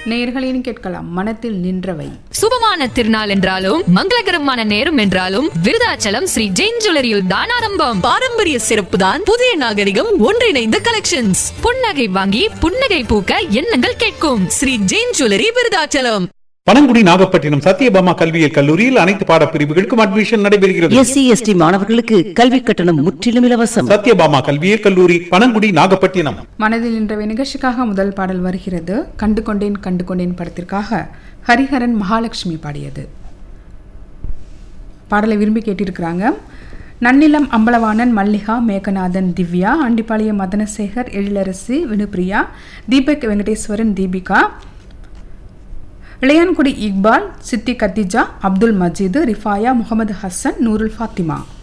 நேயர்களையும் கேட்கலாம் மனத்தில் நின்றவை சுபமான திருநாள் என்றாலும் மங்களகரமான நேரம் என்றாலும் விருதாச்சலம் ஸ்ரீ ஜெயின் ஜுவல்லரியில் தான் ஆரம்பம் பாரம்பரிய சிறப்பு தான் புதிய நாகரிகம் ஒன்றிணைந்த கலெக்ஷன்ஸ் புன்னகை வாங்கி புன்னகை பூக்க எண்ணங்கள் கேட்கும் ஸ்ரீ ஜெயின் ஜுவல்லரி விருதாச்சலம் பனங்குடி நாகப்பட்டினம் சத்யபாமா கல்வியியல் கல்லூரியில் அனைத்து பாடப்பிரிவுகளுக்கும் அட்மிஷன் நடைபெறுகிறது எஸ்சி எஸ்டி மாணவர்களுக்கு கல்வி கட்டணம் முற்றிலும் இலவசம் சத்யபாமா கல்வியியல் கல்லூரி பனங்குடி நாகப்பட்டினம் மனதில் நின்றவை நிகழ்ச்சிக்காக முதல் பாடல் வருகிறது கண்டு கொண்டேன் கண்டு கொண்டேன் படத்திற்காக ஹரிஹரன் மகாலட்சுமி பாடியது பாடலை விரும்பி கேட்டிருக்கிறாங்க நன்னிலம் அம்பலவாணன் மல்லிகா மேகநாதன் திவ்யா ஆண்டிப்பாளையம் மதனசேகர் எழிலரசி வினுப்பிரியா தீபக் வெங்கடேஸ்வரன் தீபிகா இளையான்குடி இக்பால் சித்தி கத்திஜா அப்துல் மஜீது ரிஃபாயா முகமது ஹசன் நூருல் ஃபாத்திமா